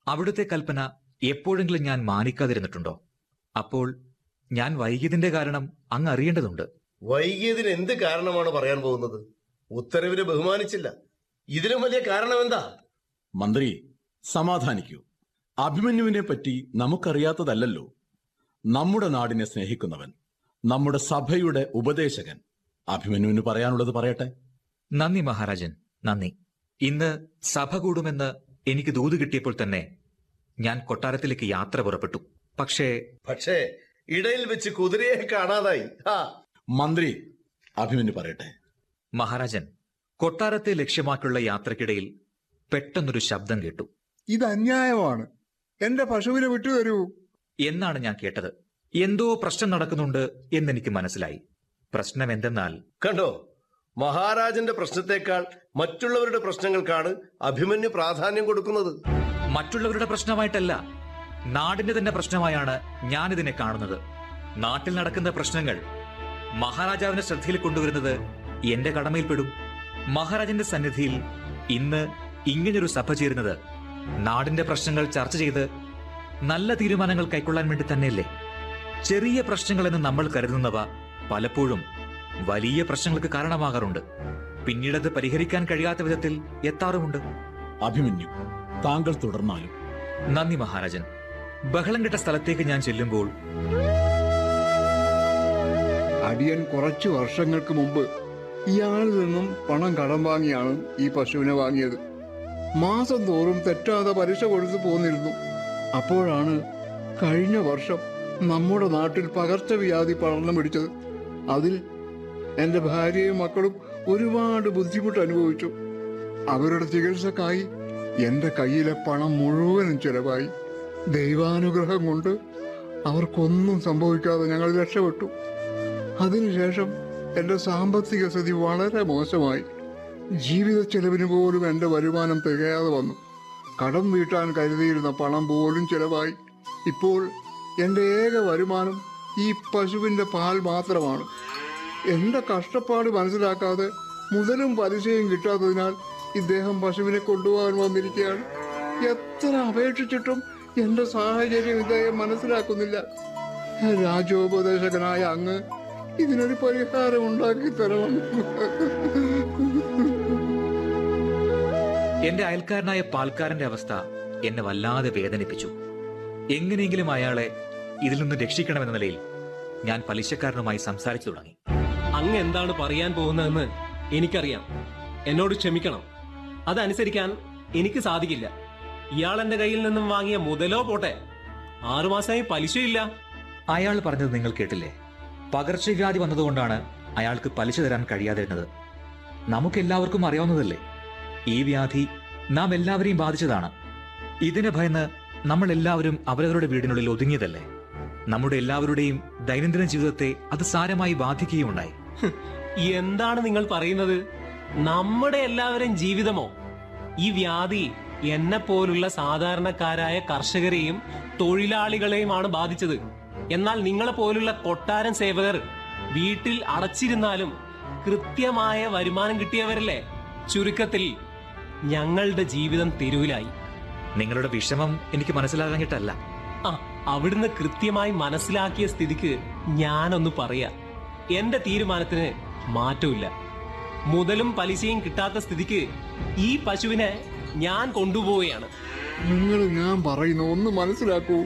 അവിടുത്തെ കൽപ്പന എപ്പോഴെങ്കിലും ഞാൻ മാനിക്കാതിരുന്നിട്ടുണ്ടോ അപ്പോൾ ഞാൻ വൈകിയതിന്റെ കാരണം അങ്ങ് അറിയേണ്ടതുണ്ട് വൈകിയതിന് എന്ത് കാരണമാണ് പറയാൻ പോകുന്നത് ഉത്തരവിനെ ബഹുമാനിച്ചില്ല ഇതിലും വലിയ കാരണം എന്താ മന്ത്രി സമാധാനിക്കൂ അഭിമന്യുവിനെ പറ്റി നമുക്കറിയാത്തതല്ലല്ലോ നമ്മുടെ നാടിനെ സ്നേഹിക്കുന്നവൻ നമ്മുടെ സഭയുടെ ഉപദേശകൻ അഭിമന്യുവിന് പറയാനുള്ളത് പറയട്ടെ നന്ദി മഹാരാജൻ നന്ദി ഇന്ന് സഭ കൂടുമെന്ന് എനിക്ക് ദൂത് കിട്ടിയപ്പോൾ തന്നെ ഞാൻ കൊട്ടാരത്തിലേക്ക് യാത്ര പുറപ്പെട്ടു പക്ഷേ പക്ഷേ ഇടയിൽ വെച്ച് കുതിരയെ കാണാതായി ആ മന്ത്രി അഭിമന്യു പറയട്ടെ മഹാരാജൻ കൊട്ടാരത്തെ ലക്ഷ്യമാക്കിയുള്ള യാത്രക്കിടയിൽ പെട്ടെന്നൊരു ശബ്ദം കേട്ടു ഇത് അന്യായമാണ് എന്റെ പശുവിനെ വിട്ടുതരൂ എന്നാണ് ഞാൻ കേട്ടത് എന്തോ പ്രശ്നം നടക്കുന്നുണ്ട് എന്നെനിക്ക് മനസ്സിലായി പ്രശ്നം എന്തെന്നാൽ കണ്ടോ മഹാരാജന്റെ പ്രശ്നത്തെക്കാൾ മറ്റുള്ളവരുടെ പ്രശ്നങ്ങൾക്കാണ് അഭിമന്യു പ്രാധാന്യം കൊടുക്കുന്നത് മറ്റുള്ളവരുടെ പ്രശ്നമായിട്ടല്ല നാടിന്റെ തന്നെ പ്രശ്നമായാണ് ഞാനിതിനെ കാണുന്നത് നാട്ടിൽ നടക്കുന്ന പ്രശ്നങ്ങൾ മഹാരാജാവിന്റെ ശ്രദ്ധയിൽ കൊണ്ടുവരുന്നത് എന്റെ കടമയിൽപ്പെടും മഹാരാജന്റെ സന്നിധിയിൽ ഇന്ന് ഇങ്ങനൊരു സഭ ചേരുന്നത് നാടിന്റെ പ്രശ്നങ്ങൾ ചർച്ച ചെയ്ത് നല്ല തീരുമാനങ്ങൾ കൈക്കൊള്ളാൻ വേണ്ടി തന്നെയല്ലേ ചെറിയ പ്രശ്നങ്ങളെന്ന് നമ്മൾ കരുതുന്നവ പലപ്പോഴും വലിയ പ്രശ്നങ്ങൾക്ക് കാരണമാകാറുണ്ട് പിന്നീടത് പരിഹരിക്കാൻ കഴിയാത്ത വിധത്തിൽ എത്താറുമുണ്ട് അഭിമന്യു താങ്കൾ തുടർന്നാലും നന്ദി മഹാരാജൻ ബഹളം കെട്ട സ്ഥലത്തേക്ക് ഞാൻ ചെല്ലുമ്പോൾ അടിയൻ കുറച്ചു വർഷങ്ങൾക്ക് മുമ്പ് ഇയാളിൽ നിന്നും പണം കടം വാങ്ങിയാണ് ഈ പശുവിനെ വാങ്ങിയത് മാസം തോറും തെറ്റാതെ പലിശ കൊടുത്തു പോന്നിരുന്നു അപ്പോഴാണ് കഴിഞ്ഞ വർഷം നമ്മുടെ നാട്ടിൽ പകർച്ചവ്യാധി പടർന്നു പിടിച്ചത് അതിൽ എന്റെ ഭാര്യയും മക്കളും ഒരുപാട് ബുദ്ധിമുട്ട് അനുഭവിച്ചു അവരുടെ ചികിത്സക്കായി എന്റെ കയ്യിലെ പണം മുഴുവനും ചെലവായി ദൈവാനുഗ്രഹം കൊണ്ട് അവർക്കൊന്നും സംഭവിക്കാതെ ഞങ്ങൾ രക്ഷപ്പെട്ടു അതിനുശേഷം എന്റെ സാമ്പത്തിക സ്ഥിതി വളരെ മോശമായി ജീവിത ചെലവിന് പോലും എന്റെ വരുമാനം തികയാതെ വന്നു കടം വീട്ടാൻ കരുതിയിരുന്ന പണം പോലും ചെലവായി ഇപ്പോൾ എന്റെ ഏക വരുമാനം ഈ പശുവിന്റെ പാൽ മാത്രമാണ് എന്റെ കഷ്ടപ്പാട് മനസ്സിലാക്കാതെ മുതലും പലിശയും കിട്ടാത്തതിനാൽ ഇദ്ദേഹം പശുവിനെ കൊണ്ടുപോകാൻ വന്നിരിക്കുകയാണ് എത്ര അപേക്ഷിച്ചിട്ടും എന്റെ സാഹചര്യം ഇദ്ദേഹം മനസ്സിലാക്കുന്നില്ല രാജോപദേശകനായ അങ്ങ് ഇതിനൊരു പരിഹാരം ഉണ്ടാക്കി തരണം എന്റെ അയൽക്കാരനായ പാൽക്കാരന്റെ അവസ്ഥ എന്നെ വല്ലാതെ വേദനിപ്പിച്ചു എങ്ങനെയെങ്കിലും അയാളെ ഇതിൽ നിന്ന് രക്ഷിക്കണമെന്ന നിലയിൽ ഞാൻ പലിശക്കാരനുമായി സംസാരിച്ചു തുടങ്ങി അങ്ങ് എന്താണ് പറയാൻ പോകുന്നതെന്ന് എനിക്കറിയാം എന്നോട് ക്ഷമിക്കണം അതനുസരിക്കാൻ എനിക്ക് സാധിക്കില്ല ഇയാൾ എന്റെ കയ്യിൽ നിന്നും വാങ്ങിയ മുതലോ പോട്ടെ ആറുമാസമായി പലിശയില്ല അയാൾ പറഞ്ഞത് നിങ്ങൾ കേട്ടില്ലേ പകർച്ചവ്യാധി വന്നതുകൊണ്ടാണ് അയാൾക്ക് പലിശ തരാൻ കഴിയാതിരുന്നത് നമുക്കെല്ലാവർക്കും അറിയാവുന്നതല്ലേ ഈ വ്യാധി നാം എല്ലാവരെയും ബാധിച്ചതാണ് ഇതിനെ ഭയന്ന് നമ്മൾ എല്ലാവരും അവരവരുടെ വീടിനുള്ളിൽ ഒതുങ്ങിയതല്ലേ നമ്മുടെ എല്ലാവരുടെയും ദൈനംദിന ജീവിതത്തെ അത് സാരമായി ബാധിക്കുകയുണ്ടായി എന്താണ് നിങ്ങൾ പറയുന്നത് നമ്മുടെ എല്ലാവരും ജീവിതമോ ഈ വ്യാധി എന്നെ പോലുള്ള സാധാരണക്കാരായ കർഷകരെയും തൊഴിലാളികളെയുമാണ് ബാധിച്ചത് എന്നാൽ നിങ്ങളെ പോലുള്ള കൊട്ടാരൻ സേവകർ വീട്ടിൽ അടച്ചിരുന്നാലും കൃത്യമായ വരുമാനം കിട്ടിയവരല്ലേ ചുരുക്കത്തിൽ ഞങ്ങളുടെ ജീവിതം തെരുവിലായി നിങ്ങളുടെ വിഷമം എനിക്ക് മനസ്സിലാകാഞ്ഞിട്ടല്ല ആ അവിടുന്ന് കൃത്യമായി മനസ്സിലാക്കിയ സ്ഥിതിക്ക് ഞാനൊന്ന് പറയാ എന്റെ തീരുമാനത്തിന് മാറ്റമില്ല മുതലും പലിശയും കിട്ടാത്ത സ്ഥിതിക്ക് ഈ പശുവിനെ ഞാൻ കൊണ്ടുപോവുകയാണ് നിങ്ങൾ ഞാൻ പറയുന്ന ഒന്ന് മനസ്സിലാക്കൂ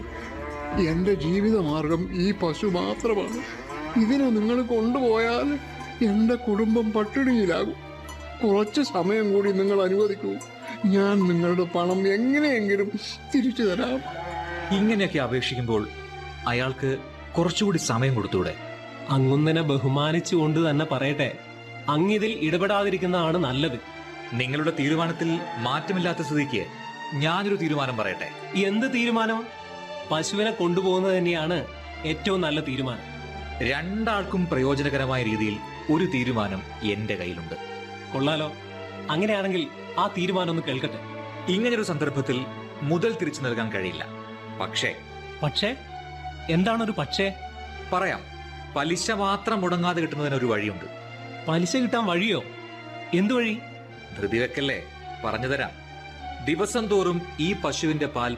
എന്റെ ജീവിതമാർഗം ഈ പശു മാത്രമാണ് ഇതിനെ നിങ്ങൾ കൊണ്ടുപോയാൽ എന്റെ കുടുംബം പട്ടിണിയിലാകും കുറച്ച് സമയം കൂടി നിങ്ങൾ അനുവദിക്കൂ ഞാൻ നിങ്ങളുടെ പണം എങ്ങനെയെങ്കിലും തിരിച്ചു തരാം ഇങ്ങനെയൊക്കെ അപേക്ഷിക്കുമ്പോൾ അയാൾക്ക് കുറച്ചുകൂടി സമയം കൊടുത്തൂടെ അങ്ങുന്നനെ ബഹുമാനിച്ചുകൊണ്ട് തന്നെ പറയട്ടെ അങ്ങിതിൽ ഇടപെടാതിരിക്കുന്നതാണ് നല്ലത് നിങ്ങളുടെ തീരുമാനത്തിൽ മാറ്റമില്ലാത്ത സ്ഥിതിക്ക് ഞാനൊരു തീരുമാനം പറയട്ടെ എന്ത് തീരുമാനം പശുവിനെ കൊണ്ടുപോകുന്നത് തന്നെയാണ് ഏറ്റവും നല്ല തീരുമാനം രണ്ടാൾക്കും പ്രയോജനകരമായ രീതിയിൽ ഒരു തീരുമാനം എന്റെ കയ്യിലുണ്ട് കൊള്ളാലോ അങ്ങനെയാണെങ്കിൽ ആ തീരുമാനം ഒന്ന് കേൾക്കട്ടെ ഇങ്ങനൊരു സന്ദർഭത്തിൽ മുതൽ തിരിച്ചു നൽകാൻ കഴിയില്ല പക്ഷേ പക്ഷേ എന്താണൊരു പക്ഷേ പറയാം പലിശ മാത്രം മുടങ്ങാതെ കിട്ടുന്നതിന് ഒരു വഴിയുണ്ട് പലിശ കിട്ടാൻ വഴിയോ എന്തു വഴി ധൃതി വെക്കല്ലേ പറഞ്ഞു തരാം ദിവസം തോറും ഈ പശുവിന്റെ പാൽ